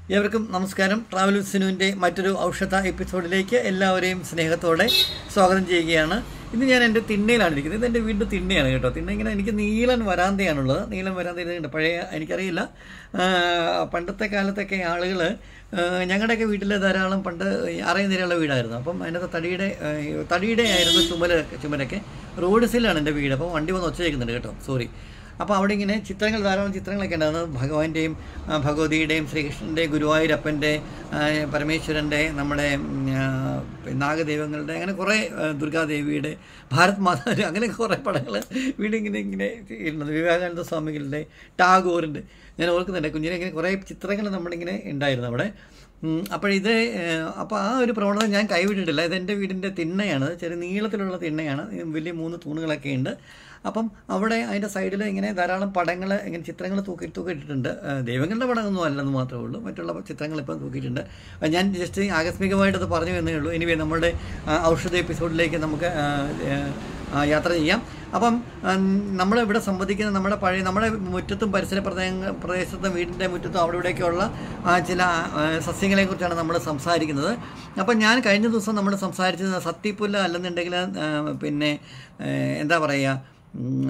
ഏവർക്കും നമസ്കാരം travel with സിനുവിൻ്റെ മറ്റൊരു ഔഷധ എപ്പിസോഡിലേക്ക് എല്ലാവരെയും സ്നേഹത്തോടെ സ്വാഗതം ചെയ്യുകയാണ് ഇന്ന് ഞാൻ എൻ്റെ തിണ്ണയിലാണ് ഇരിക്കുന്നത് ഇത് എൻ്റെ വീടിൻ്റെ തിണ്ണയാണ് കേട്ടോ തിണ്ണ ഇങ്ങനെ എനിക്ക് നീലൻ വരാന്തയാണുള്ളത് നീലൻ വരാന്ത ഇതുണ്ട് പഴയ എനിക്കറിയില്ല ആ, പണ്ടത്തെ കാലത്തൊക്കെ ആളുകൾ ഞങ്ങളുടെയൊക്കെ വീട്ടിൽ ധാരാളം പണ്ട് അറയും നിരയുള്ള വീടായിരുന്നു അപ്പം അതിനകത്ത് തടിയുടെ ആ, തടിയുടെ ആയിരുന്നു ചുമല ചുമലൊക്കെ റോഡ് സൈഡിലാണ് എൻ്റെ വീട് അപ്പം വണ്ടി വന്ന് ഒച്ച കേൾക്കുന്നുണ്ട് കേട്ടോ സോറി അപ്പോൾ അവിടെ ഇങ്ങനെ ചിത്രങ്ങൾ ധാരാളം ചിത്രങ്ങളൊക്കെ ഉണ്ടായിരുന്നു ഭഗവാന്റെയും ആ, ഭഗവതിയുടെയും ശ്രീകൃഷ്ണൻ്റെയും ഗുരുവായൂരപ്പൻ്റെ ആ, പരമേശ്വരൻ്റെ നമ്മുടെ ഉം, ആ, നാഗദൈവങ്ങളുടെ അങ്ങനെ കുറേ ആ, ദുർഗാദേവിയുടെ ഭാരത് മാതാ അങ്ങനെ കുറേ പടങ്ങൾ വീടിങ്ങനെ ഇങ്ങനെ ഇരുന്നത് വിവേകാനന്ദ സ്വാമികളുടെ ടാഗോറിൻ്റെ ഞാൻ ഓർക്കുന്നുണ്ട് കുഞ്ഞിനെ ഇങ്ങനെ കുറേ ചിത്രങ്ങൾ നമ്മളിങ്ങനെ ഉണ്ടായിരുന്നു അവിടെ ഉം, അപ്പോഴിത് അപ്പോൾ ആ ഒരു പ്രവണത ഞാൻ കൈവിട്ടിട്ടില്ല ഇത് എൻ്റെ വീടിൻ്റെ തിണ്ണയാണ് ചെറിയ നീളത്തിലുള്ള തിണ്ണയാണ് വലിയ മൂന്ന് തൂണുകളൊക്കെ ഉണ്ട് അപ്പം അവിടെ അതിൻ്റെ സൈഡിൽ ഇങ്ങനെ ധാരാളം പടങ്ങൾ ഇങ്ങനെ ചിത്രങ്ങൾ തൂക്കി തൂക്കിയിട്ടുണ്ട് ആ, ദൈവങ്ങളുടെ പടമൊന്നും അല്ലെന്ന് മാത്രമേ ഉള്ളൂ മറ്റുള്ള ചിത്രങ്ങൾ ഇപ്പം തൂക്കിയിട്ടുണ്ട് ആ, ഞാൻ ജസ്റ്റ് ആകസ്മികമായിട്ട് അത് പറഞ്ഞു എന്നേ ഉള്ളൂ ഇനി നമ്മുടെ ആ, ഔഷധ എപ്പിസോഡിലേക്ക് നമുക്ക് ആ, ആ, യാത്ര ചെയ്യാം അപ്പം നമ്മൾ ഇവിടെ സംവദിക്കുന്ന നമ്മുടെ പഴയ നമ്മുടെ മുറ്റത്തും പരിസര പ്രദേശ പ്രദേശത്തും വീടിൻ്റെ മുറ്റത്തും അവിടെ ഇവിടെയൊക്കെയുള്ള ആ, ചില ആ, സസ്യങ്ങളെക്കുറിച്ചാണ് നമ്മൾ സംസാരിക്കുന്നത് അപ്പം ഞാൻ കഴിഞ്ഞ ദിവസം നമ്മൾ സംസാരിച്ചത് സത്തിപ്പുല്ല് അല്ലെന്നുണ്ടെങ്കിൽ ആ, പിന്നെ ആ, എന്താ പറയുക ഉം,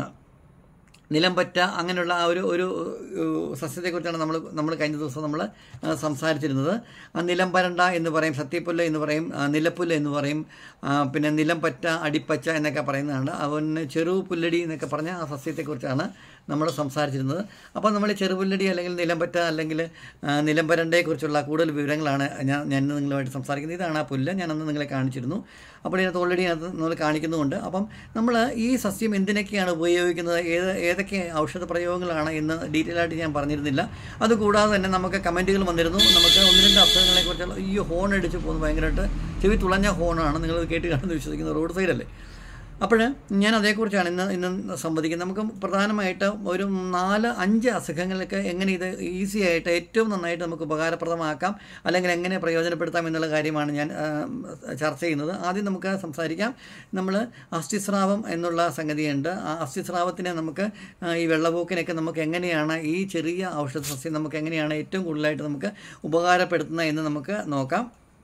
നിലംപറ്റ അങ്ങനെയുള്ള ആ ഒരു ഒരു ഏഹ്, സസ്യത്തെക്കുറിച്ചാണ് നമ്മൾ നമ്മൾ കഴിഞ്ഞ ദിവസം നമ്മൾ ആ, സംസാരിച്ചിരുന്നത് ആ നിലംപരണ്ട എന്ന് പറയും സത്യപ്പുല്ല് എന്ന് പറയും ആ, നിലപ്പുല്ല് എന്ന് പറയും ആ, പിന്നെ നിലംപറ്റ അടിപ്പച്ച എന്നൊക്കെ പറയുന്നതാണ് അവന് ചെറു പുല്ലടി എന്നൊക്കെ പറഞ്ഞ ആ സസ്യത്തെക്കുറിച്ചാണ് നമ്മൾ സംസാരിച്ചിരുന്നത് അപ്പോൾ നമ്മൾ ചെറുപുല്ലടി അല്ലെങ്കിൽ നിലംപറ്റ അല്ലെങ്കിൽ ആ, നിലംപരണ്ടയെക്കുറിച്ചുള്ള കൂടുതൽ വിവരങ്ങളാണ് ഞാൻ ഞാൻ ഇന്ന് നിങ്ങളുമായിട്ട് സംസാരിക്കുന്നത് ഇതാണ് ആ പുല്ല് ഞാൻ അന്ന് നിങ്ങളെ കാണിച്ചിരുന്നു അപ്പോൾ ഇതിനകത്ത് ഓൾറെഡി അത് നമ്മൾ കാണിക്കുന്നുമുണ്ട് അപ്പം നമ്മൾ ഈ സസ്യം എന്തിനൊക്കെയാണ് ഉപയോഗിക്കുന്നത് ഏത് ഏതൊക്കെ ഔഷധ പ്രയോഗങ്ങളാണ് എന്ന് ഡീറ്റെയിൽ ആയിട്ട് ഞാൻ പറഞ്ഞിരുന്നില്ല അതുകൂടാതെ തന്നെ നമുക്ക് കമൻറ്റുകൾ വന്നിരുന്നു നമുക്ക് ഒന്ന് രണ്ട് അസുഖങ്ങളെ കുറിച്ചുള്ള ഈ ഹോൺ അടിച്ച് പോകുന്നത് ഭയങ്കരമായിട്ട് ചെവി തുളഞ്ഞ ഹോണാണ് നിങ്ങൾ കേട്ട് കാണുമെന്ന് വിശ്വസിക്കുന്നത് റോഡ് സൈഡല്ലേ അപ്പോൾ ഞാൻ അതേക്കുറിച്ചാണ് ഇന്ന് ഇന്ന് സംവദിക്കുന്നത് നമുക്ക് പ്രധാനമായിട്ട് ഒരു നാല് അഞ്ച് അസുഖങ്ങൾക്ക് എങ്ങനെ ഇത് ഈസി ആയിട്ട് ഏറ്റവും നന്നായിട്ട് നമുക്ക് ഉപകാരപ്രദമാക്കാം അല്ലെങ്കിൽ എങ്ങനെ പ്രയോജനപ്പെടുത്താം എന്നുള്ള കാര്യമാണ് ഞാൻ ആ, ചർച്ച ചെയ്യുന്നത് ആദ്യം നമുക്ക് സംസാരിക്കാം നമ്മൾ അസ്ഥിസ്രാവം എന്നുള്ള സംഗതിയുണ്ട് ആ അസ്ഥിസ്രാവത്തിനെ നമുക്ക് ആ, ഈ വെള്ളപോക്കിനൊക്കെ നമുക്ക് എങ്ങനെയാണ് ഈ ചെറിയ ഔഷധ സസ്യം നമുക്ക് എങ്ങനെയാണ് ഏറ്റവും കൂടുതലായിട്ട് നമുക്ക് ഉപകാരപ്പെടുത്തുന്നത് എന്ന് നമുക്ക് നോക്കാം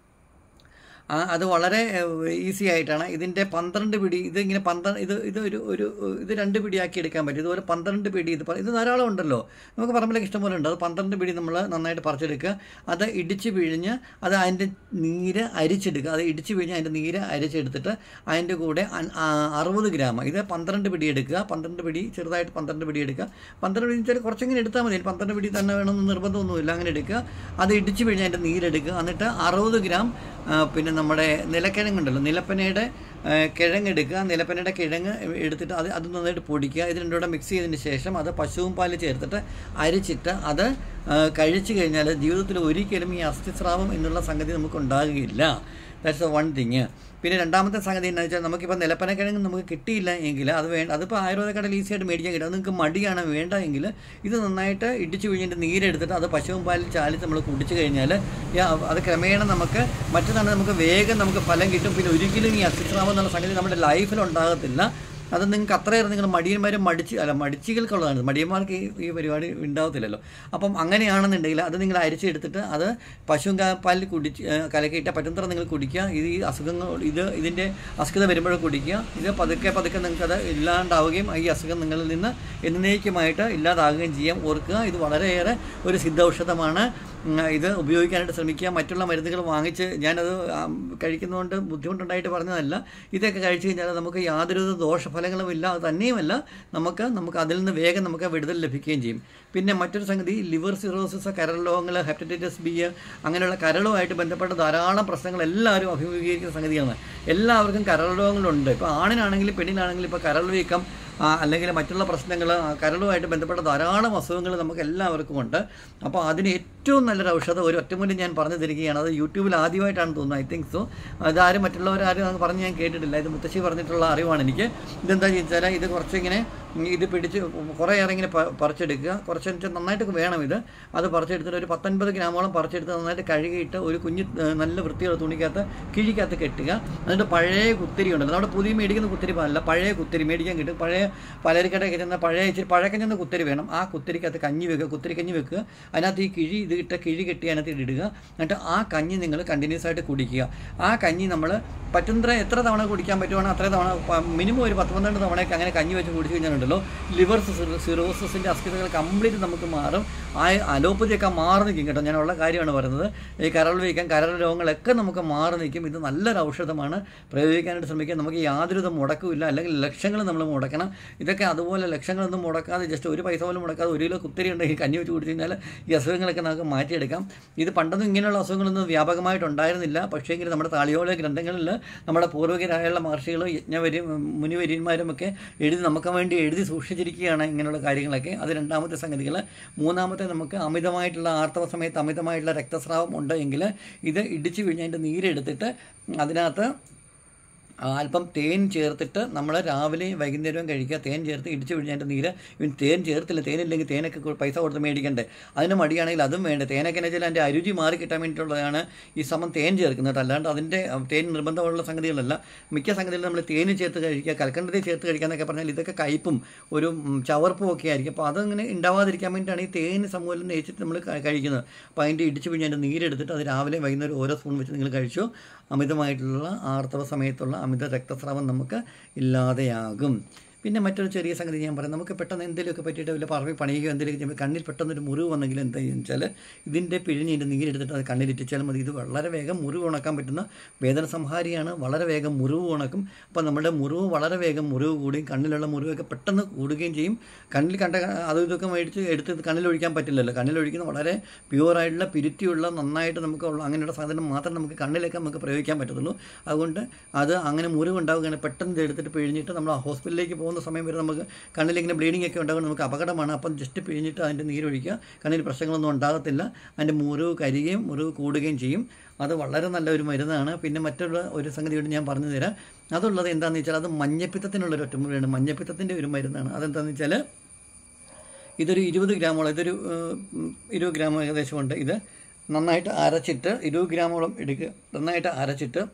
ആ അത് വളരെ ഈസി ആയിട്ടാണ് ഇതിൻ്റെ പന്ത്രണ്ട് പിടി ഇത് ഇങ്ങനെ പന്ത്രണ്ട് ഇത് ഇത് ഒരു ഒരു ഇത് രണ്ട് പിടിയാക്കി എടുക്കാൻ പറ്റും ഇതുപോലെ പന്ത്രണ്ട് പിടി ഇത് പ- ഇത് ധാരാളം ഉണ്ടല്ലോ നമുക്ക് പറമ്പിലൊക്കെ ഇഷ്ടംപോലെ ഉണ്ട് അത് പന്ത്രണ്ട് പിടി നമ്മൾ നന്നായിട്ട് പറിച്ചെടുക്കുക അത് ഇടിച്ച് പിഴിഞ്ഞ് അത് അതിൻ്റെ നീര് അരിച്ചെടുക്കുക അത് ഇടിച്ച് പിഴിഞ്ഞ് അതിൻ്റെ നീര് അരിച്ചെടുത്തിട്ട് അതിൻ്റെ കൂടെ അൻ- ആ, അറുപത് ഗ്രാം ഇത് പന്ത്രണ്ട് പിടി എടുക്കുക പന്ത്രണ്ട് പിടി ചെറുതായിട്ട് പന്ത്രണ്ട് പിടി എടുക്കുക പന്ത്രണ്ട് പിടി വെച്ചാൽ കുറച്ചിങ്ങനെ എടുത്താൽ മതി പന്ത്രണ്ട് പിടി തന്നെ വേണമെന്ന് നിർബന്ധമൊന്നുമില്ല അങ്ങനെ എടുക്കുക അത് ഇടിച്ച് പിഴിഞ്ഞ് അതിൻ്റെ നീരെടുക്കുക എന്നിട്ട് അറുപത് ഗ്രാം ആ, പിന്നെ നമ്മുടെ നിലക്കിഴങ്ങുണ്ടല്ലോ നിലപ്പനയുടെ ആ, കിഴങ്ങെടുക്കുക നിലപ്പനയുടെ കിഴങ്ങ് എടുത്തിട്ട് അത് അത് നന്നായിട്ട് പൊടിക്കുക ഇത് രണ്ടും കൂടെ മിക്സ് ചെയ്തതിന് ശേഷം അത് പശുവും പാല് ചേർത്തിട്ട് അരിച്ചിട്ട് അത് ആ, കഴിച്ചു കഴിഞ്ഞാൽ ജീവിതത്തിൽ ഒരിക്കലും ഈ അസ്ഥിസ്രാവം എന്നുള്ള സംഗതി നമുക്ക് ഉണ്ടാകുകയില്ല ദാറ്റ്സ് വൺ തിങ് പിന്നെ രണ്ടാമത്തെ സംഗതി എന്താ വെച്ചാൽ നമുക്കിപ്പോൾ നിലപ്പനക്കിഴങ്ങ് നമുക്ക് കിട്ടിയില്ല എങ്കിൽ അത് വേണ്ട അതിപ്പോൾ ആയുർവേദ കടയിൽ ഈസി ആയിട്ട് മേടിക്കാൻ കിട്ടും അത് നിങ്ങൾക്ക് മടിയാണ് വേണ്ട എങ്കിൽ ഇത് നന്നായിട്ട് ഇടിച്ച് പിഴിഞ്ഞിട്ട് നീരെടുത്തിട്ട് അത് പശുവും പാലിൽ ചാലിച്ച് നമ്മൾ കുടിച്ചു കഴിഞ്ഞാൽ യാ, അത് ക്രമേണ നമുക്ക് മറ്റേതാണ് നമുക്ക് വേഗം നമുക്ക് ഫലം കിട്ടും പിന്നെ ഒരിക്കലും ഈ അസ്ഥിസ്രാവം എന്നുള്ള സംഗതി നമ്മുടെ ലൈഫിൽ ഉണ്ടാകത്തില്ല അത് നിങ്ങൾക്ക് അത്രയേറെ നിങ്ങൾ മടിയന്മാരും മടിച്ച് അല്ല മടിച്ചികൾക്കുള്ളതാണ് മടിയന്മാർക്ക് ഈ ഈ പരിപാടി ഉണ്ടാകത്തില്ലല്ലോ അപ്പം അങ്ങനെയാണെന്നുണ്ടെങ്കിൽ അത് നിങ്ങൾ അരിച്ചെടുത്തിട്ട് അത് പശുവും കാ- പാലിൽ കുടിച്ച് ഏ, കലക്കിയിട്ട പറ്റുന്നത്ര നിങ്ങൾ കുടിക്കുക ഇത് ഈ അസുഖങ്ങൾ ഇത് ഇതിൻ്റെ അസുഖത വരുമ്പോഴും കുടിക്കുക ഇത് പതുക്കെ പതുക്കെ നിങ്ങൾക്കത് ഇല്ലാണ്ടാവുകയും ഈ അസുഖം നിങ്ങളിൽ നിന്ന് എന്നേക്കുമായിട്ട് ഇല്ലാതാകുകയും ചെയ്യാം ഓർക്കുക ഇത് വളരെയേറെ ഒരു സിദ്ധൌഷധമാണ് ഉം, ഇത് ഉപയോഗിക്കാനായിട്ട് ശ്രമിക്കുക മറ്റുള്ള മരുന്നുകൾ വാങ്ങിച്ച് ഞാനത് ആം, കഴിക്കുന്നതുകൊണ്ട് ബുദ്ധിമുട്ടുണ്ടായിട്ട് പറഞ്ഞതല്ല ഇതൊക്കെ കഴിച്ചു കഴിഞ്ഞാൽ നമുക്ക് യാതൊരു ദോഷഫലങ്ങളും ഇല്ല അത് തന്നെയുമല്ല നമുക്ക് നമുക്ക് അതിൽ നിന്ന് വേഗം നമുക്ക് വിടുതൽ ലഭിക്കുകയും ചെയ്യും പിന്നെ മറ്റൊരു സംഗതി ലിവർ സിറോസിസ് കരൾ രോഗങ്ങൾ ഹെപ്പറ്റൈറ്റിസ് ബി അങ്ങനെയുള്ള കരളുമായിട്ട് ബന്ധപ്പെട്ട ധാരാളം പ്രശ്നങ്ങൾ എല്ലാവരും അഭിമുഖീകരിക്കുന്ന സംഗതിയാണ് എല്ലാവർക്കും കരൾ രോഗങ്ങളുണ്ട് ഇപ്പോൾ ആണിനാണെങ്കിലും പെണ്ണിനാണെങ്കിലും ഇപ്പോൾ കരൾ വീക്കം ആ, അല്ലെങ്കിൽ മറ്റുള്ള പ്രശ്നങ്ങൾ കരളുമായിട്ട് ബന്ധപ്പെട്ട ധാരാളം അസുഖങ്ങൾ നമുക്ക് എല്ലാവർക്കും ഉണ്ട് അപ്പോൾ അതിന് ഏറ്റവും നല്ലൊരു ഔഷധം ഒരു ഒറ്റമൂലം ഞാൻ പറഞ്ഞു തരികയാണ് അത് യൂട്യൂബിൽ ആദ്യമായിട്ടാണ് തോന്നുന്നത് ഐ തിങ്ക് സോ അതാരും മറ്റുള്ളവരാരും അത് പറഞ്ഞ് ഞാൻ കേട്ടിട്ടില്ല ഇത് മുത്തശ്ശി പറഞ്ഞിട്ടുള്ള അറിവാണ് എനിക്ക് ഇതെന്താ ചോദിച്ചാൽ ഇത് കുറച്ചിങ്ങനെ ഇത് പിടിച്ച് കുറേ ഏറെ ഇങ്ങനെ പ- പറിച്ചെടുക്കുക കുറച്ച് വെച്ചാൽ നന്നായിട്ട് വേണം ഇത് അത് പറിച്ചെടുത്തിട്ട് ഒരു പത്തൊൻപത് ഗ്രാമോളം പറിച്ചെടുത്ത് നന്നായിട്ട് കഴുകിയിട്ട് ഒരു കുഞ്ഞ് ഏഹ്, നല്ല വൃത്തിയുള്ള തുണിക്കകത്ത് കിഴിക്കകത്ത് കെട്ടുക എന്നിട്ട് പഴയ കുത്തിരി ഉണ്ടല്ലോ നമ്മുടെ പുതിയ മേടിക്കുന്ന കുത്തിരി പാലല്ല പഴയ കുത്തിരി മേടിക്കാൻ കിട്ടും പഴയ പലചരക്കടയൊക്കെ ചെന്ന പഴയ ഇച്ചിരി പഴക്കം ചെന്ന കുത്തിരി വേണം ആ കുത്തിരിക്കകത്ത് കഞ്ഞി വെക്കുക കുത്തിരി കഞ്ഞി വെക്കുക അതിനകത്ത് ഈ കിഴി ഇത് ഇട്ട കിഴി കെട്ടി അതിനകത്ത് ഇടുക എന്നിട്ട് ആ കഞ്ഞി നിങ്ങൾ കണ്ടിന്യൂസ് ആയിട്ട് കുടിക്കുക ആ കഞ്ഞി നമ്മൾ പറ്റുന്ന എത്ര തവണ കുടിക്കാൻ പറ്റുവാണോ അത്ര തവണ മിനിമം ഒരു പത്ത് പന്ത്രണ്ട് തവണയൊക്കെ അങ്ങനെ കഞ്ഞി വെച്ച് കുടിച്ചു കഴിഞ്ഞാലുണ്ടല്ലോ ലിവർ സിറോസിൻ്റെ അസ്ഥിതകൾ കംപ്ലീറ്റ് നമുക്ക് മാറും ആ അലോപ്പതിയൊക്കെ മാറി നിൽക്കും കേട്ടോ ഞാനുള്ള കാര്യമാണ് പറയുന്നത് ഈ കരൾ വീക്കം കരൾ രോഗങ്ങളൊക്കെ നമുക്ക് മാറി നിൽക്കും ഇത് നല്ലൊരു ഔഷധമാണ് പ്രയോഗിക്കാനായിട്ട് ശ്രമിക്കുക നമുക്ക് യാതൊരു മുടക്കുമില്ല അല്ലെങ്കിൽ ലക്ഷങ്ങൾ നമ്മൾ മുടക്കണം ഇതൊക്കെ അതുപോലെ ലക്ഷങ്ങളൊന്നും മുടക്കാതെ ജസ്റ്റ് ഒരു പൈസ പോലും മുടക്കാതെ ഒരു കിലോ കുത്തിരി ഉണ്ടെങ്കിൽ കഞ്ഞി വെച്ച് കുടിച്ചു കഴിഞ്ഞാൽ ഈ അസുഖങ്ങളൊക്കെ നമുക്ക് മാറ്റിയെടുക്കാം ഇത് പണ്ടൊന്നും ഇങ്ങനെയുള്ള അസുഖങ്ങളൊന്നും വ്യാപകമായിട്ടുണ്ടായിരുന്നില്ല പക്ഷേങ്കിൽ നമ്മുടെ താളിയോല ഗ്രന്ഥങ്ങളിൽ നമ്മുടെ പൂർവികരായുള്ള മഹർഷികളും യജ്ഞവരി മുനിവര്യന്മാരും ഒക്കെ എഴുതി നമുക്ക് വേണ്ടി എഴുതി സൂക്ഷിച്ചിരിക്കുകയാണ് ഇങ്ങനെയുള്ള കാര്യങ്ങളൊക്കെ അത് രണ്ടാമത്തെ സംഗതികൾ മൂന്നാമത്തെ നമുക്ക് അമിതമായിട്ടുള്ള ആർത്തവ സമയത്ത് അമിതമായിട്ടുള്ള രക്തസ്രാവം ഉണ്ട് എങ്കിൽ ഇത് ഇടിച്ചു പിഴിഞ്ഞതിൻ്റെ നീരെടുത്തിട്ട് അതിനകത്ത് അല്പം തേൻ ചേർത്തിട്ട് നമ്മൾ രാവിലെയും വൈകുന്നേരവും കഴിക്കുക തേൻ ചേർത്ത് ഇടിച്ച് പിഴിഞ്ഞതിൻ്റെ നീര് ഇവൻ തേൻ ചേർത്തില്ല തേനില്ലെങ്കിൽ തേനൊക്കെ കൊ- പൈസ കൊടുത്ത് മേടിക്കണ്ടേ അതിന് മടിയാണെങ്കിൽ അതും വേണ്ട തേനൊക്കെ എന്ന് വെച്ചാൽ അതിൻ്റെ അരുചി മാറി കിട്ടാൻ വേണ്ടിയിട്ടുള്ളതാണ് ഈ സമം തേൻ ചേർക്കുന്നത് അല്ലാണ്ട് അതിൻ്റെ അഹ്, തേൻ നിർബന്ധമുള്ള സംഗതികളല്ല മിക്ക സംഗതികളും നമ്മൾ തേന് ചേർത്ത് കഴിക്കുക കൽക്കണ്ടത്തിൽ ചേർത്ത് കഴിക്കുക എന്നൊക്കെ പറഞ്ഞാൽ ഇതൊക്കെ കയ്പും ഒരു ഉം, ചവർപ്പും ഒക്കെ ആയിരിക്കും അപ്പോൾ അതങ്ങനെ ഉണ്ടാവാതിരിക്കാൻ വേണ്ടിയിട്ടാണ് ഈ തേൻ സമൂലം നേച്ചിട്ട് നമ്മൾ ക- കഴിക്കുന്നത് അപ്പോൾ അതിൻ്റെ ഇടിച്ച് പിഴിഞ്ഞതിൻ്റെ നീരെടുത്തിട്ട് അത് രാവിലെ വൈകുന്നേരം ഓരോ സ്പൂൺ വെച്ച് നിങ്ങൾ കഴിച്ചു അമിതമായിട്ടുള്ള ആർത്തവ സമയത്തുള്ള അമിത രക്തസ്രാവം നമുക്ക് ഇല്ലാതെയാകും പിന്നെ മറ്റൊരു ചെറിയ സംഗതി ഞാൻ പറയാം നമുക്ക് പെട്ടെന്ന് എന്തെങ്കിലുമൊക്കെ പറ്റിയിട്ട് വല്ല പറമ്പിൽ പണിയുകയോ എന്തെങ്കിലും ചെയ്യുമ്പോൾ കണ്ണിൽ പെട്ടെന്ന് ഒരു മുറിവ് വന്നെങ്കിൽ എന്താ ചെയ്യുന്നത് വെച്ചാൽ ഇതിൻ്റെ പിഴിഞ്ഞിൻ്റെ നീരെടുത്തിട്ട് അത് കണ്ണിലിറ്റിച്ചാൽ മതി ഇത് വളരെ വേഗം മുറിവ് ഉണക്കാൻ പറ്റുന്ന വേദന സംഹാരിയാണ് വളരെ വേഗം മുറിവ് ഉണക്കും അപ്പോൾ നമ്മുടെ മുറിവ് വളരെ വേഗം മുറിവ് കൂടുകയും കണ്ണിലുള്ള മുറിവൊക്കെ പെട്ടെന്ന് കൂടുകയും ചെയ്യും കണ്ണിൽ കണ്ട അതും ഇതൊക്കെ മേടിച്ച് എടുത്ത് കണ്ണിൽ ഒഴിക്കാൻ പറ്റില്ലല്ലോ കണ്ണിൽ ഒഴിക്കുന്ന വളരെ പ്യുവറായിട്ടുള്ള പിരുത്തിയുള്ള നന്നായിട്ട് നമുക്ക് ഉള്ള അങ്ങനെയുള്ള സാധനം മാത്രം നമുക്ക് കണ്ണിലേക്ക് നമുക്ക് പ്രയോഗിക്കാൻ പറ്റത്തുള്ളൂ അതുകൊണ്ട് അത് അങ്ങനെ മുറിവ് ഉണ്ടാവുകയാണ് പെട്ടെന്ന് ഇത് എടുത്തിട്ട് പിഴിഞ്ഞിട്ട് നമ്മൾ ഹോസ്പിറ്റലിലേക്ക് പോകുന്ന സമയം വരെ നമുക്ക് കണ്ണിലിങ്ങനെ ബ്ലീഡിംഗ് ഒക്കെ ഉണ്ടാകുമ്പോൾ നമുക്ക് അപകടമാണ് അപ്പം ജസ്റ്റ് പിഴിഞ്ഞിട്ട് അതിൻ്റെ നീരൊഴിക്കുക കണ്ണിൽ പ്രശ്നങ്ങളൊന്നും ഉണ്ടാകത്തില്ല അതിൻ്റെ മുറിവ് കരിയുകയും മുറിവ് കൂടുകയും ചെയ്യും അത് വളരെ നല്ല ഒരു മരുന്നാണ് പിന്നെ മറ്റുള്ള ഒരു സംഗതി കൂടി ഞാൻ പറഞ്ഞു തരാം അതുള്ളത് എന്താണെന്ന് വെച്ചാൽ അത് മഞ്ഞപ്പിത്തത്തിനുള്ളൊരു ഒറ്റമുറിയാണ് മഞ്ഞപ്പിത്തത്തിൻ്റെ ഒരു മരുന്നാണ് അതെന്താണെന്ന് വെച്ചാൽ ഇതൊരു ഇരുപത് ഗ്രാമോളം ഇതൊരു ഏഹ്, ഉം, ഇരുപത് ഗ്രാം ഏകദേശം ഉണ്ട് ഇത് നന്നായിട്ട് അരച്ചിട്ട് ഇരുപത് ഗ്രാമോളം എടുക്കുക നന്നായിട്ട് അരച്ചിട്ട്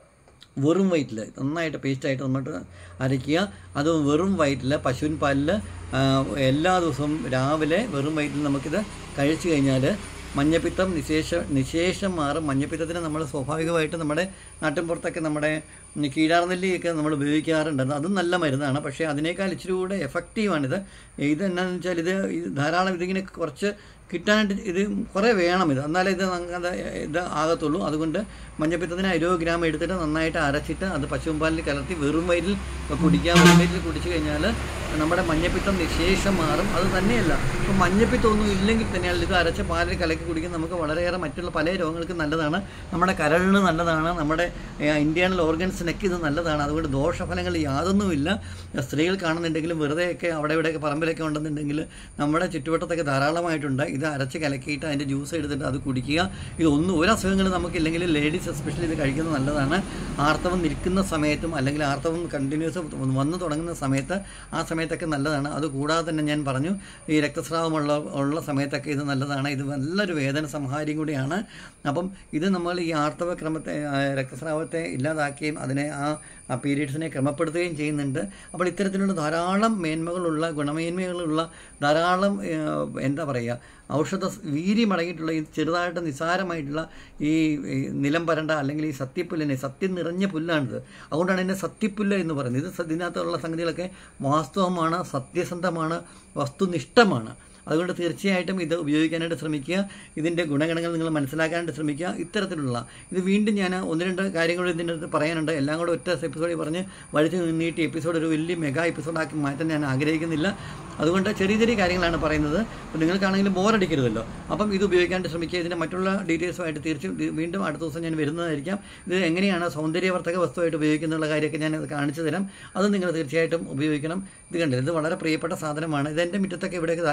വെറും വയറ്റിൽ നന്നായിട്ട് പേസ്റ്റായിട്ട് നന്നായിട്ട് അരയ്ക്കുക അത് വെറും വയറ്റിൽ പശുവിൻ പാലിൽ ആ, എല്ലാ ദിവസവും രാവിലെ വെറും വയറ്റിൽ നമുക്കിത് കഴിച്ചു കഴിഞ്ഞാൽ മഞ്ഞപ്പിത്തം നിശേഷ നിശേഷം മാറും മഞ്ഞപ്പിത്തത്തിന് നമ്മൾ സ്വാഭാവികമായിട്ട് നമ്മുടെ നാട്ടിൻപുറത്തൊക്കെ നമ്മുടെ കീഴാർനെല്ലിയൊക്കെ നമ്മൾ ഉപയോഗിക്കാറുണ്ട് അതും നല്ല മരുന്നാണ് പക്ഷേ അതിനേക്കാൾ ഇച്ചിരി കൂടെ എഫക്റ്റീവാണിത് ഇത് എന്നാന്ന് വെച്ചാൽ ഇത് ഇത് ധാരാളം ഇതിങ്ങനെ കുറച്ച് കിട്ടാനായിട്ട് ഇത് കുറേ വേണം ഇത് എന്നാലേ ഇത് അങ്ങനെ ഇത് ആകത്തുള്ളൂ അതുകൊണ്ട് മഞ്ഞപ്പിത്തത്തിന് ഇരുപത് ഗ്രാം എടുത്തിട്ട് നന്നായിട്ട് അരച്ചിട്ട് അത് പശുമ്പാലിൽ കലർത്തി വെറും വയറ്റിൽ കുടിക്കാൻ വെറും വയറ്റിൽ കുടിച്ചു കഴിഞ്ഞാൽ നമ്മുടെ മഞ്ഞപ്പിത്തം നിശേഷം മാറും അത് തന്നെയല്ല ഇപ്പം മഞ്ഞപ്പിത്തം ഒന്നും ഇല്ലെങ്കിൽ തന്നെയാണ് ഇത് അരച്ച പാലിൽ കലക്കി കുടിക്കുന്നത് നമുക്ക് വളരെയേറെ മറ്റുള്ള പല രോഗങ്ങൾക്ക് നല്ലതാണ് നമ്മുടെ കരളിന് നല്ലതാണ് നമ്മുടെ ഇന്ത്യണൽ ഓർഗൻസിനൊക്കെ ഇത് നല്ലതാണ് അതുകൊണ്ട് ദോഷഫലങ്ങൾ യാതൊന്നുമില്ല സ്ത്രീകൾ കാണുന്നുണ്ടെങ്കിലും വെറുതെയൊക്കെ അവിടെ ഇവിടെയൊക്കെ പറമ്പിലൊക്കെ ഉണ്ടെന്നുണ്ടെങ്കിൽ നമ്മുടെ ചുറ്റുവട്ടത്തൊക്കെ ധാരാളമായിട്ടുണ്ട് ഇത് അരച്ച് കലക്കിയിട്ട് അതിൻ്റെ ജ്യൂസ് എടുത്തിട്ട് അത് കുടിക്കുക ഇതൊന്നും ഒരു അസുഖങ്ങളും നമുക്കില്ലെങ്കിൽ ലേഡീസ് എസ്പെഷ്യലി ഇത് കഴിക്കുന്നത് നല്ലതാണ് ആർത്തവം നിൽക്കുന്ന സമയത്തും അല്ലെങ്കിൽ ആർത്തവം കണ്ടിന്യൂസ് വന്നു തുടങ്ങുന്ന സമയത്ത് ആ സമയത്തൊക്കെ നല്ലതാണ് അത് കൂടാതെ തന്നെ ഞാൻ പറഞ്ഞു ഈ രക്തസ്രാവമുള്ള ഉള്ള സമയത്തൊക്കെ ഇത് നല്ലതാണ് ഇത് നല്ലൊരു വേദന സംഹാരിയും കൂടിയാണ് അപ്പം ഇത് നമ്മൾ ഈ ആർത്തവ ക്രമത്തെ ആ, രക്തസ്രാവത്തെ ഇല്ലാതാക്കുകയും അതിനെ ആ ആ പീരീഡ്സിനെ ക്രമപ്പെടുത്തുകയും ചെയ്യുന്നുണ്ട് അപ്പോൾ ഇത്തരത്തിലുള്ള ധാരാളം മേന്മകളുള്ള ഗുണമേന്മകളുള്ള ധാരാളം ഏഹ്, എന്താ പറയുക ഔഷധ വീര്യമടങ്ങിയിട്ടുള്ള ഈ ചെറുതായിട്ട് നിസ്സാരമായിട്ടുള്ള ഈ ഈ നിലം പരണ്ട അല്ലെങ്കിൽ ഈ സത്യപ്പുല്ലിനെ സത്യം നിറഞ്ഞ പുല്ലാണിത് അതുകൊണ്ടാണ് ഇതിനെ സത്യപ്പുല്ല് എന്ന് പറയുന്നത് ഇത് സ- ഇതിനകത്തുള്ള സംഗതികളൊക്കെ വാസ്തവമാണ് സത്യസന്ധമാണ് വസ്തുനിഷ്ഠമാണ് അതുകൊണ്ട് തീർച്ചയായിട്ടും ഇത് ഉപയോഗിക്കാനായിട്ട് ശ്രമിക്കുക ഇതിൻ്റെ ഗുണഗണങ്ങൾ നിങ്ങൾ മനസ്സിലാക്കാനായിട്ട് ശ്രമിക്കുക ഇത്തരത്തിലുള്ള ഇത് വീണ്ടും ഞാൻ ഒന്ന് രണ്ട് കാര്യങ്ങൾ ഇതിൻ്റെ അടുത്ത് പറയാനുണ്ട് എല്ലാം കൂടെ ഒറ്റ എപ്പിസോഡിൽ പറഞ്ഞ് വഴിച്ച് നീട്ടി എപ്പിസോഡ് ഒരു വലിയ മെഗാ എപ്പിസോഡാക്കി മാറ്റാൻ ഞാൻ ആഗ്രഹിക്കുന്നില്ല അതുകൊണ്ട് ചെറിയ ചെറിയ കാര്യങ്ങളാണ് പറയുന്നത് അപ്പോൾ നിങ്ങൾക്കാണെങ്കിലും ബോറടിക്കരുതല്ലോ അപ്പം ഇത് ഉപയോഗിക്കാനായിട്ട് ശ്രമിക്കുക ഇതിൻ്റെ മറ്റുള്ള ഡീറ്റെയിൽസുമായിട്ട് തീർച്ചയായും ഇത് വീണ്ടും അടുത്ത ദിവസം ഞാൻ വരുന്നതായിരിക്കാം ഇത് എങ്ങനെയാണ് സൗന്ദര്യവർദ്ധക വസ്തുവായിട്ട് ഉപയോഗിക്കുന്നുള്ള കാര്യമൊക്കെ ഞാൻ കാണിച്ചു തരാം അത് നിങ്ങൾ തീർച്ചയായിട്ടും ഉപയോഗിക്കണം ഇത് കണ്ടില്ല ഇത് വളരെ പ്രിയപ്പെട്ട സാധനമാണ് ഇതെൻ്റെ മുറ്റത്തൊക്കെ ഇവിടെയൊക്കെ ധാരാളമുണ്ട്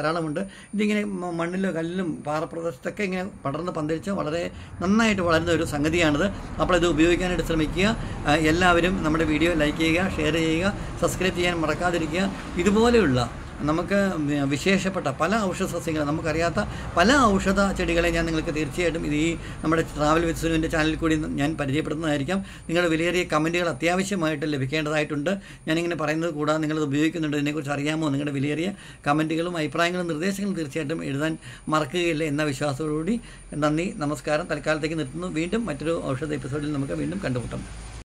ഇതിങ്ങനെ മ- മണ്ണിലോ കല്ലിലും പാറപ്രദേശത്തൊക്കെ ഇങ്ങനെ പടർന്ന് പന്തലിച്ച് വളരെ നന്നായിട്ട് വളരുന്ന ഒരു സംഗതിയാണിത് അപ്പോൾ ഇത് ഉപയോഗിക്കാനായിട്ട് ശ്രമിക്കുക ആ, എല്ലാവരും നമ്മുടെ വീഡിയോ ലൈക്ക് ചെയ്യുക ഷെയർ ചെയ്യുക സബ്സ്ക്രൈബ് ചെയ്യാൻ മറക്കാതിരിക്കുക ഇതുപോലെയുള്ള നമുക്ക് വിശേഷപ്പെട്ട പല ഔഷധ സസ്യങ്ങൾ നമുക്കറിയാത്ത പല ഔഷധ ചെടികളെ ഞാൻ നിങ്ങൾക്ക് തീർച്ചയായിട്ടും ഇത് ഈ നമ്മുടെ ട്രാവൽ വിത്ത് സുനുവിൻ്റെ ചാനലിൽ കൂടി ഞാൻ പരിചയപ്പെടുന്നതായിരിക്കാം നിങ്ങളുടെ വിലയേറിയ കമൻറ്റുകൾ അത്യാവശ്യമായിട്ട് ലഭിക്കേണ്ടതായിട്ടുണ്ട് ഞാനിങ്ങനെ പറയുന്നത് കൂടാതെ നിങ്ങളത് ഉപയോഗിക്കുന്നുണ്ട് ഇതിനെക്കുറിച്ച് അറിയാമോ നിങ്ങളുടെ വിലയേറിയ കമൻറ്റുകളും അഭിപ്രായങ്ങളും നിർദ്ദേശങ്ങളും തീർച്ചയായിട്ടും എഴുതാൻ മറക്കുകയില്ല എന്ന വിശ്വാസത്തോടുകൂടി നന്ദി നമസ്കാരം തൽക്കാലത്തേക്ക് നിർത്തുന്നു വീണ്ടും മറ്റൊരു ഔഷധ എപ്പിസോഡിൽ നമുക്ക് വീണ്ടും കണ്ടുമുട്ടാം